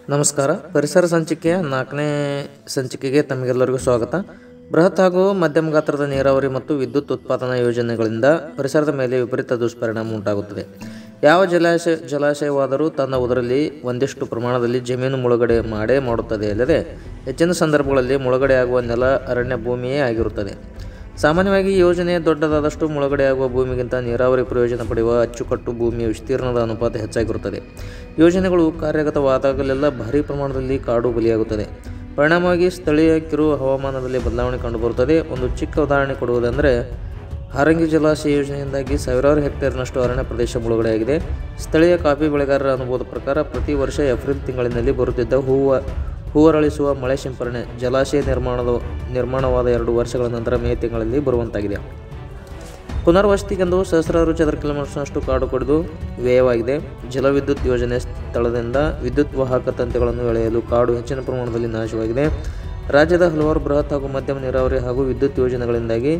ನಮಸ್ಕಾರ ಪರಿಸರ ಸಂಚಿಕೆಯ ನಾಲ್ಕನೇ ಸಂಚಿಕೆಗೆ ತಮಗೆಲ್ಲರಿಗೂ ಸ್ವಾಗತ ಬೃಹತ್ ಹಾಗೂ ಮಧ್ಯಮ ಗಾತ್ರದ ನೀರಾವರಿ ಮತ್ತು ವಿದ್ಯುತ್ ಉತ್ಪಾದನಾ ಯೋಜನೆಗಳಿಂದ ಪರಿಸರದ ಮೇಲೆ ವಿಪರೀತ ದುಷ್ಪರಿಣಾಮ ಉಂಟಾಗುತ್ತದೆ ಯಾವ ಜಲಾಶಯ ಜಲಾಶಯವಾದರೂ ತನ್ನ ಉದರಲ್ಲಿ ಒಂದಿಷ್ಟು ಪ್ರಮಾಣದಲ್ಲಿ ಜಮೀನು ಮುಳುಗಡೆ ಮಾಡೇ ಮಾಡುತ್ತದೆ ಅಲ್ಲದೆ ಹೆಚ್ಚಿನ ಸಂದರ್ಭಗಳಲ್ಲಿ ಮುಳುಗಡೆಯಾಗುವ ನೆಲ ಅರಣ್ಯ ಭೂಮಿಯೇ ಆಗಿರುತ್ತದೆ ಸಾಮಾನ್ಯವಾಗಿ ಈ ಯೋಜನೆ ದೊಡ್ಡದಾದಷ್ಟು ಮುಳುಗಡೆಯಾಗುವ ಭೂಮಿಗಿಂತ ನೀರಾವರಿ ಪ್ರಯೋಜನ ಪಡೆಯುವ ಅಚ್ಚುಕಟ್ಟು ಭೂಮಿಯ ವಿಸ್ತೀರ್ಣದ ಅನುಪಾತ ಹೆಚ್ಚಾಗಿರುತ್ತದೆ ಯೋಜನೆಗಳು ಕಾರ್ಯಗತವಾದಾಗಲೆಲ್ಲ ಭಾರೀ ಪ್ರಮಾಣದಲ್ಲಿ ಕಾಡು ಬಲಿಯಾಗುತ್ತದೆ ಪರಿಣಾಮವಾಗಿ ಸ್ಥಳೀಯ ಕಿರು ಹವಾಮಾನದಲ್ಲಿ ಬದಲಾವಣೆ ಕಂಡುಬರುತ್ತದೆ ಒಂದು ಚಿಕ್ಕ ಉದಾಹರಣೆ ಕೊಡುವುದೆಂದರೆ ಹಾರಂಗಿ ಜಲಾಶಯ ಯೋಜನೆಯಿಂದಾಗಿ ಸಾವಿರಾರು ಹೆಕ್ಟೇರ್ನಷ್ಟು ಅರಣ್ಯ ಪ್ರದೇಶ ಮುಳುಗಡೆಯಾಗಿದೆ ಸ್ಥಳೀಯ ಕಾಫಿ ಬೆಳೆಗಾರರ ಅನುಭವದ ಪ್ರಕಾರ ಪ್ರತಿ ವರ್ಷ ಏಪ್ರಿಲ್ ತಿಂಗಳಿನಲ್ಲಿ ಬರುತ್ತಿದ್ದ ಹೂವು ಹೂವರಳಿಸುವ ಮಳೆ ಸಿಂಪರಣೆ ಜಲಾಶಯ ನಿರ್ಮಾಣದ ನಿರ್ಮಾಣವಾದ ಎರಡು ವರ್ಷಗಳ ನಂತರ ಮೇ ತಿಂಗಳಲ್ಲಿ ಬರುವಂತಾಗಿದೆ ಪುನರ್ವಸತಿಗೆಂದು ಸಹಸ್ರಾರು ಚದರ ಕಿಲೋಮೀಟರ್ನಷ್ಟು ಕಾಡು ಕಡಿದು ವ್ಯಯವಾಗಿದೆ ಜಲವಿದ್ಯುತ್ ಯೋಜನೆ ಸ್ಥಳದಿಂದ ವಿದ್ಯುತ್ ವಾಹಕ ತಂತಿಗಳನ್ನು ಎಳೆಯಲು ಕಾಡು ಹೆಚ್ಚಿನ ಪ್ರಮಾಣದಲ್ಲಿ ನಾಶವಾಗಿದೆ ರಾಜ್ಯದ ಹಲವಾರು ಬೃಹತ್ ಹಾಗೂ ಮಧ್ಯಮ ನೀರಾವರಿ ಹಾಗೂ ವಿದ್ಯುತ್ ಯೋಜನೆಗಳಿಂದಾಗಿ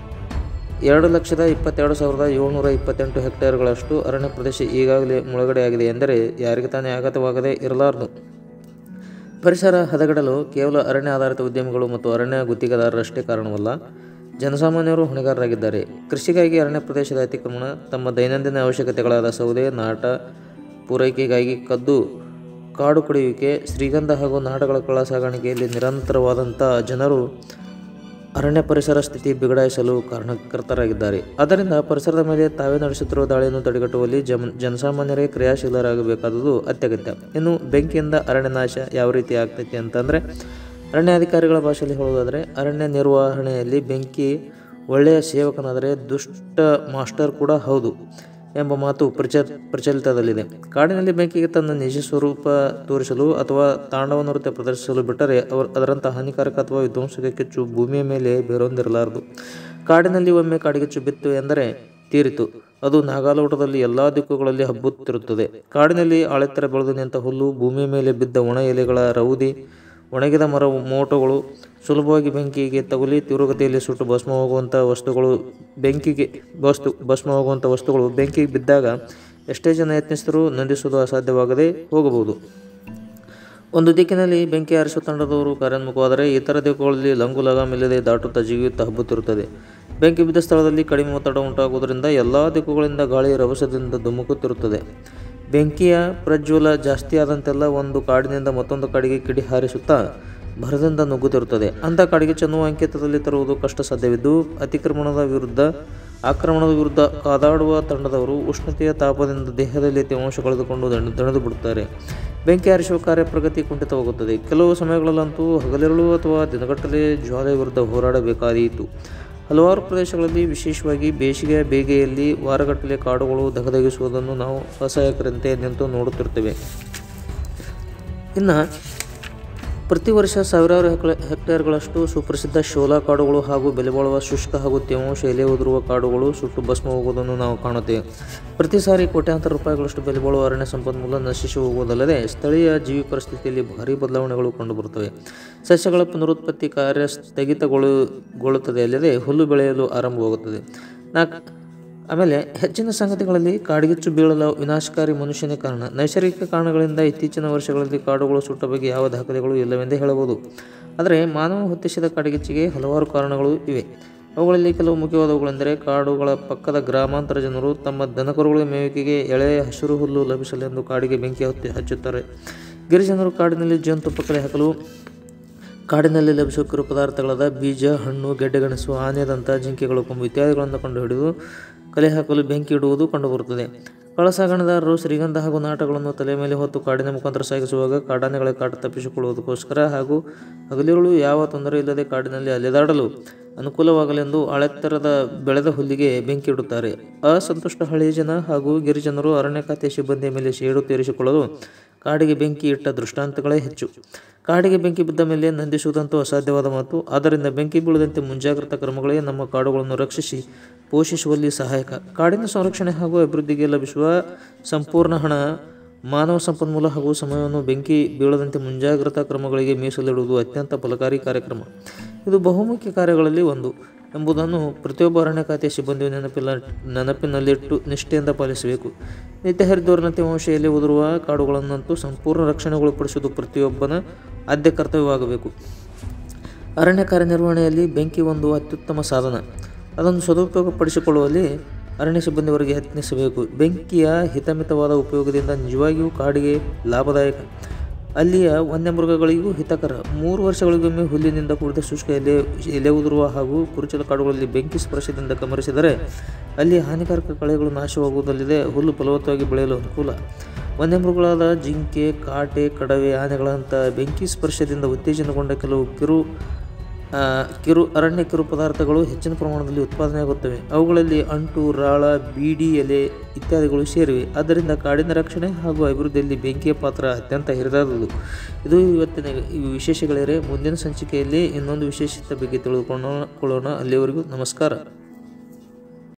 ಎರಡು ಲಕ್ಷದ ಇಪ್ಪತ್ತೆರಡು ಸಾವಿರದ ಏಳ್ನೂರ ಇಪ್ಪತ್ತೆಂಟು ಹೆಕ್ಟೇರ್ಗಳಷ್ಟು ಅರಣ್ಯ ಪ್ರದೇಶ ಈಗಾಗಲೇ ಮುಳುಗಡೆಯಾಗಿದೆ ಎಂದರೆ ಯಾರಿಗೆ ತಾನೇ ಆಘಾತವಾಗದೇ ಇರಲಾರದು ಪರಿಸರ ಹದಗೆಡಲು ಕೇವಲ ಅರಣ್ಯ ಆಧಾರಿತ ಉದ್ಯಮಿಗಳು ಮತ್ತು ಅರಣ್ಯ ಗುತ್ತಿಗೆದಾರರಷ್ಟೇ ಕಾರಣವಲ್ಲ ಜನಸಾಮಾನ್ಯರು ಹೊಣೆಗಾರರಾಗಿದ್ದಾರೆ ಕೃಷಿಗಾಗಿ ಅರಣ್ಯ ಪ್ರದೇಶದ ಅತಿಕ್ರಮಣ ತಮ್ಮ ದೈನಂದಿನ ಅವಶ್ಯಕತೆಗಳಾದ ಸೌದೆ ನಾಟ ಪೂರೈಕೆಗಾಗಿ ಕದ್ದು ಕಾಡು ಕಡಿಯುವಿಕೆ ಶ್ರೀಗಂಧ ಹಾಗೂ ನಾಟಗಳ ಕಳ್ಳ ಸಾಗಾಣಿಕೆಯಲ್ಲಿ ನಿರಂತರವಾದಂಥ ಜನರು ಅರಣ್ಯ ಪರಿಸರ ಸ್ಥಿತಿ ಬಿಗಡಾಯಿಸಲು ಕಾರಣಕರ್ತರಾಗಿದ್ದಾರೆ ಆದ್ದರಿಂದ ಪರಿಸರದ ಮೇಲೆ ತಾವೇ ನಡೆಸುತ್ತಿರುವ ದಾಳಿಯನ್ನು ತಡೆಗಟ್ಟುವಲ್ಲಿ ಜಮ ಜನಸಾಮಾನ್ಯರೇ ಕ್ರಿಯಾಶೀಲರಾಗಬೇಕಾದುದು ಅತ್ಯಗತ್ಯ ಇನ್ನು ಬೆಂಕಿಯಿಂದ ಅರಣ್ಯ ನಾಶ ಯಾವ ರೀತಿ ಆಗ್ತೈತಿ ಅಂತಂದರೆ ಅರಣ್ಯಾಧಿಕಾರಿಗಳ ಭಾಷೆಯಲ್ಲಿ ಹೇಳುವುದಾದರೆ ಅರಣ್ಯ ನಿರ್ವಹಣೆಯಲ್ಲಿ ಬೆಂಕಿ ಒಳ್ಳೆಯ ಸೇವಕನಾದರೆ ದುಷ್ಟ ಮಾಸ್ಟರ್ ಕೂಡ ಹೌದು ಎಂಬ ಮಾತು ಪ್ರಚ ಪ್ರಚಲಿತದಲ್ಲಿದೆ ಕಾಡಿನಲ್ಲಿ ಬೆಂಕಿಗೆ ತನ್ನ ನಿಜ ಸ್ವರೂಪ ತೋರಿಸಲು ಅಥವಾ ತಾಂಡವ ನೃತ್ಯ ಪ್ರದರ್ಶಿಸಲು ಬಿಟ್ಟರೆ ಅವರು ಅದರಂಥ ಹಾನಿಕಾರಕ ಅಥವಾ ವಿಧ್ವಂಸಕ ಕಿಚ್ಚು ಭೂಮಿಯ ಮೇಲೆ ಬೇರೊಂದಿರಲಾರದು ಕಾಡಿನಲ್ಲಿ ಒಮ್ಮೆ ಕಾಡಿಗಿಚ್ಚು ಬಿತ್ತು ಎಂದರೆ ತೀರಿತು ಅದು ನಾಗಾಲೋಟದಲ್ಲಿ ಎಲ್ಲ ದಿಕ್ಕುಗಳಲ್ಲಿ ಹಬ್ಬುತ್ತಿರುತ್ತದೆ ಕಾಡಿನಲ್ಲಿ ಆಳೆತ್ತರ ಬೆಳೆದು ನಿಂತ ಹುಲ್ಲು ಭೂಮಿಯ ಮೇಲೆ ಬಿದ್ದ ಒಣ ಎಲೆಗಳ ರೌದಿ ಒಣಗಿದ ಮರ ಮೋಟಗಳು ಸುಲಭವಾಗಿ ಬೆಂಕಿಗೆ ತಗುಲಿ ತೀವ್ರಗತಿಯಲ್ಲಿ ಸುಟ್ಟು ಭಸ್ಮವಾಗುವಂಥ ವಸ್ತುಗಳು ಬೆಂಕಿಗೆ ವಸ್ತು ಭಸ್ಮವಾಗುವಂಥ ವಸ್ತುಗಳು ಬೆಂಕಿಗೆ ಬಿದ್ದಾಗ ಎಷ್ಟೇ ಜನ ಯತ್ನಿಸಿದರೂ ನಂದಿಸುವುದು ಅಸಾಧ್ಯವಾಗದೆ ಹೋಗಬಹುದು ಒಂದು ದಿಕ್ಕಿನಲ್ಲಿ ಬೆಂಕಿ ಹಾರಿಸುವ ತಂಡದವರು ಕಾರ್ಯೋನ್ಮುಖವಾದರೆ ಇತರ ದಿಕ್ಕುಗಳಲ್ಲಿ ಲಂಗು ಲಗಾಮಿಲ್ಲದೆ ದಾಟುತ್ತಾ ಜಿಗಿಯುತ್ತಾ ಹಬ್ಬುತ್ತಿರುತ್ತದೆ ಬೆಂಕಿ ಬಿದ್ದ ಸ್ಥಳದಲ್ಲಿ ಕಡಿಮೆ ಒತ್ತಡ ಉಂಟಾಗುವುದರಿಂದ ಎಲ್ಲ ದಿಕ್ಕುಗಳಿಂದ ಗಾಳಿ ರಭಸದಿಂದ ಧುಮುಕುತ್ತಿರುತ್ತದೆ ಬೆಂಕಿಯ ಪ್ರಜ್ವಲ ಜಾಸ್ತಿ ಆದಂತೆಲ್ಲ ಒಂದು ಕಾಡಿನಿಂದ ಮತ್ತೊಂದು ಕಾಡಿಗೆ ಕಿಡಿ ಹಾರಿಸುತ್ತಾ ಭರದಿಂದ ನುಗ್ಗುತ್ತಿರುತ್ತದೆ ಅಂಥ ಕಾಡಿಗೆ ಚೆನ್ನುವ ಅಂಕಿತದಲ್ಲಿ ತರುವುದು ಕಷ್ಟ ಸಾಧ್ಯವಿದ್ದು ಅತಿಕ್ರಮಣದ ವಿರುದ್ಧ ಆಕ್ರಮಣದ ವಿರುದ್ಧ ಕಾದಾಡುವ ತಂಡದವರು ಉಷ್ಣತೆಯ ತಾಪದಿಂದ ದೇಹದಲ್ಲಿ ತೇವಾಂಶ ಕಳೆದುಕೊಂಡು ದಣ ದಣಿದು ಬಿಡುತ್ತಾರೆ ಬೆಂಕಿ ಹಾರಿಸುವ ಕಾರ್ಯ ಪ್ರಗತಿ ಕುಂಠಿತವಾಗುತ್ತದೆ ಕೆಲವು ಸಮಯಗಳಲ್ಲಂತೂ ಹಗಲಿರುಳು ಅಥವಾ ದಿನಗಟ್ಟಲೆ ಜ್ವಾಲೆ ವಿರುದ್ಧ ಹೋರಾಡಬೇಕಾದೀತು ಹಲವಾರು ಪ್ರದೇಶಗಳಲ್ಲಿ ವಿಶೇಷವಾಗಿ ಬೇಸಿಗೆಯ ಬೇಗೆಯಲ್ಲಿ ವಾರಗಟ್ಟಲೆ ಕಾಡುಗಳು ಧಗಧಗಿಸುವುದನ್ನು ನಾವು ಅಸಹಾಯಕರಂತೆ ನಿಂತು ನೋಡುತ್ತಿರ್ತೇವೆ ಇನ್ನು ಪ್ರತಿ ವರ್ಷ ಸಾವಿರಾರು ಹೆಕ್ಲೆ ಹೆಕ್ಟೇರ್ಗಳಷ್ಟು ಸುಪ್ರಸಿದ್ಧ ಶೋಲಾ ಕಾಡುಗಳು ಹಾಗೂ ಬೆಲೆಬಾಳುವ ಶುಷ್ಕ ಹಾಗೂ ತೇವಾಂಶ ಎಲೆ ಉದುರುವ ಕಾಡುಗಳು ಸುಟ್ಟು ಭಸ್ಮ ಹೋಗುವುದನ್ನು ನಾವು ಕಾಣುತ್ತೇವೆ ಪ್ರತಿ ಸಾರಿ ಕೋಟ್ಯಾಂತರ ರೂಪಾಯಿಗಳಷ್ಟು ಬೆಲೆಬಾಳುವ ಅರಣ್ಯ ಸಂಪನ್ಮೂಲ ನಶಿಸಿ ಹೋಗುವುದಲ್ಲದೆ ಸ್ಥಳೀಯ ಜೀವಿ ಪರಿಸ್ಥಿತಿಯಲ್ಲಿ ಭಾರೀ ಬದಲಾವಣೆಗಳು ಕಂಡುಬರುತ್ತವೆ ಸಸ್ಯಗಳ ಪುನರುತ್ಪತ್ತಿ ಕಾರ್ಯ ಸ್ಥಗಿತಗೊಳ್ಳುಗೊಳ್ಳುತ್ತದೆ ಅಲ್ಲದೆ ಹುಲ್ಲು ಬೆಳೆಯಲು ಆರಂಭವಾಗುತ್ತದೆ ನಾಲ್ಕು ಆಮೇಲೆ ಹೆಚ್ಚಿನ ಸಂಗತಿಗಳಲ್ಲಿ ಕಾಡ್ಗಿಚ್ಚು ಬೀಳಲು ವಿನಾಶಕಾರಿ ಮನುಷ್ಯನೇ ಕಾರಣ ನೈಸರ್ಗಿಕ ಕಾರಣಗಳಿಂದ ಇತ್ತೀಚಿನ ವರ್ಷಗಳಲ್ಲಿ ಕಾಡುಗಳು ಸುಟ್ಟ ಬಗ್ಗೆ ಯಾವ ದಾಖಲೆಗಳು ಇಲ್ಲವೆಂದೇ ಹೇಳಬಹುದು ಆದರೆ ಮಾನವ ಹೊತ್ತಿಸಿದ ಕಾಡ್ಗಿಚ್ಚಿಗೆ ಹಲವಾರು ಕಾರಣಗಳು ಇವೆ ಅವುಗಳಲ್ಲಿ ಕೆಲವು ಮುಖ್ಯವಾದವುಗಳೆಂದರೆ ಕಾಡುಗಳ ಪಕ್ಕದ ಗ್ರಾಮಾಂತರ ಜನರು ತಮ್ಮ ದನಕರುಗಳ ಮೇವಿಕೆಗೆ ಎಳೆ ಹಸಿರು ಹುಲ್ಲು ಲಭಿಸಲೆಂದು ಕಾಡಿಗೆ ಬೆಂಕಿ ಹತ್ತಿ ಹಚ್ಚುತ್ತಾರೆ ಗಿರಿಜನರು ಕಾಡಿನಲ್ಲಿ ಜೇನುತುಪ್ಪ ಕಲೆ ಹಾಕಲು ಕಾಡಿನಲ್ಲಿ ಲಭಿಸುವ ಕಿರು ಪದಾರ್ಥಗಳಾದ ಬೀಜ ಹಣ್ಣು ಗೆಡ್ಡೆಗೆಣಸು ಆನೆದಂಥ ಜಿಂಕೆಗಳು ಕೊಂಬು ಇತ್ಯಾದಿಗಳನ್ನು ಕಂಡುಹಿಡಿದು ಕಲೆ ಹಾಕಲು ಬೆಂಕಿ ಇಡುವುದು ಕಂಡುಬರುತ್ತದೆ ಕಳಸಾಗಣೆದಾರರು ಶ್ರೀಗಂಧ ಹಾಗೂ ನಾಟಗಳನ್ನು ತಲೆ ಮೇಲೆ ಹೊತ್ತು ಕಾಡಿನ ಮುಖಾಂತರ ಸಾಗಿಸುವಾಗ ಕಾಡಾನೆಗಳ ಕಾಟ ತಪ್ಪಿಸಿಕೊಳ್ಳುವುದಕ್ಕೋಸ್ಕರ ಹಾಗೂ ಹಗಲಿರುಳು ಯಾವ ತೊಂದರೆ ಇಲ್ಲದೆ ಕಾಡಿನಲ್ಲಿ ಅಲೆದಾಡಲು ಅನುಕೂಲವಾಗಲೆಂದು ಆಳೆತ್ತರದ ಬೆಳೆದ ಹುಲ್ಲಿಗೆ ಬೆಂಕಿ ಇಡುತ್ತಾರೆ ಅಸಂತುಷ್ಟ ಹಳ್ಳಿಯ ಜನ ಹಾಗೂ ಗಿರಿಜನರು ಅರಣ್ಯ ಖಾತೆ ಸಿಬ್ಬಂದಿಯ ಮೇಲೆ ಸೇಡು ತೀರಿಸಿಕೊಳ್ಳಲು ಕಾಡಿಗೆ ಬೆಂಕಿ ಇಟ್ಟ ದೃಷ್ಟಾಂತಗಳೇ ಹೆಚ್ಚು ಕಾಡಿಗೆ ಬೆಂಕಿ ಬಿದ್ದ ಮೇಲೆ ನಂದಿಸುವುದಂತೂ ಅಸಾಧ್ಯವಾದ ಮಾತು ಆದ್ದರಿಂದ ಬೆಂಕಿ ಬೀಳದಂತೆ ಮುಂಜಾಗ್ರತಾ ಕ್ರಮಗಳೇ ನಮ್ಮ ಕಾಡುಗಳನ್ನು ರಕ್ಷಿಸಿ ಪೋಷಿಸುವಲ್ಲಿ ಸಹಾಯಕ ಕಾಡಿನ ಸಂರಕ್ಷಣೆ ಹಾಗೂ ಅಭಿವೃದ್ಧಿಗೆ ಲಭಿಸುವ ಸಂಪೂರ್ಣ ಹಣ ಮಾನವ ಸಂಪನ್ಮೂಲ ಹಾಗೂ ಸಮಯವನ್ನು ಬೆಂಕಿ ಬೀಳದಂತೆ ಮುಂಜಾಗ್ರತಾ ಕ್ರಮಗಳಿಗೆ ಮೀಸಲಿಡುವುದು ಅತ್ಯಂತ ಫಲಕಾರಿ ಕಾರ್ಯಕ್ರಮ ಇದು ಬಹುಮುಖ್ಯ ಕಾರ್ಯಗಳಲ್ಲಿ ಒಂದು ಎಂಬುದನ್ನು ಪ್ರತಿಯೊಬ್ಬ ಅರಣ್ಯ ಖಾತೆಯ ಸಿಬ್ಬಂದಿಯು ನೆನಪಿಲ್ಲ ನೆನಪಿನಲ್ಲಿಟ್ಟು ನಿಷ್ಠೆಯಿಂದ ಪಾಲಿಸಬೇಕು ನಿತ್ಯ ಹರಿದ್ವರ್ಣ ತೇವಾಂಶ ಉದುರುವ ಕಾಡುಗಳನ್ನಂತೂ ಸಂಪೂರ್ಣ ರಕ್ಷಣೆಗೊಳಪಡಿಸುವುದು ಪ್ರತಿಯೊಬ್ಬನ ಆದ್ಯ ಕರ್ತವ್ಯವಾಗಬೇಕು ಅರಣ್ಯ ಕಾರ್ಯನಿರ್ವಹಣೆಯಲ್ಲಿ ಬೆಂಕಿ ಒಂದು ಅತ್ಯುತ್ತಮ ಸಾಧನ ಅದನ್ನು ಸದುಪಯೋಗಪಡಿಸಿಕೊಳ್ಳುವಲ್ಲಿ ಅರಣ್ಯ ಸಿಬ್ಬಂದಿಯವರಿಗೆ ಯತ್ನಿಸಬೇಕು ಬೆಂಕಿಯ ಹಿತಮಿತವಾದ ಉಪಯೋಗದಿಂದ ನಿಜವಾಗಿಯೂ ಕಾಡಿಗೆ ಲಾಭದಾಯಕ ಅಲ್ಲಿಯ ವನ್ಯಮೃಗಗಳಿಗೂ ಹಿತಕರ ಮೂರು ವರ್ಷಗಳಿಗೊಮ್ಮೆ ಹುಲ್ಲಿನಿಂದ ಕೂಡಿದ ಶುಷ್ಕ ಎಲೆ ಎಲೆ ಉದುರುವ ಹಾಗೂ ಕುರುಚಲ ಕಾಡುಗಳಲ್ಲಿ ಬೆಂಕಿ ಸ್ಪರ್ಶದಿಂದ ಗಮನಿಸಿದರೆ ಅಲ್ಲಿ ಹಾನಿಕಾರಕ ಕಳೆಗಳು ನಾಶವಾಗುವುದಲ್ಲದೆ ಹುಲ್ಲು ಫಲವತ್ತವಾಗಿ ಬೆಳೆಯಲು ಅನುಕೂಲ ವನ್ಯಮೃಗಗಳಾದ ಜಿಂಕೆ ಕಾಟೆ ಕಡವೆ ಆನೆಗಳಂಥ ಬೆಂಕಿ ಸ್ಪರ್ಶದಿಂದ ಉತ್ತೇಜನಗೊಂಡ ಕೆಲವು ಕಿರು ಆ, ಕಿರು ಅರಣ್ಯ ಕಿರು ಪದಾರ್ಥಗಳು ಹೆಚ್ಚಿನ ಪ್ರಮಾಣದಲ್ಲಿ ಉತ್ಪಾದನೆಯಾಗುತ್ತವೆ ಅವುಗಳಲ್ಲಿ ಅಂಟು ರಾಳ ಬೀಡಿ ಎಲೆ ಇತ್ಯಾದಿಗಳು ಸೇರಿವೆ ಆದ್ದರಿಂದ ಕಾಡಿನ ರಕ್ಷಣೆ ಹಾಗೂ ಅಭಿವೃದ್ಧಿಯಲ್ಲಿ ಬೆಂಕಿಯ ಪಾತ್ರ ಅತ್ಯಂತ ಹಿರಿದಾದುದು ಇದು ಇವತ್ತಿನ ಈ ವಿಶೇಷ ಗೆಳೆಯರೆ ಮುಂದಿನ ಸಂಚಿಕೆಯಲ್ಲಿ ಇನ್ನೊಂದು ವಿಶೇಷತೆ ಬಗ್ಗೆ ತಿಳಿದುಕೊಳ್ಳೋಣ ಅಲ್ಲಿಯವರೆಗೂ ನಮಸ್ಕಾರ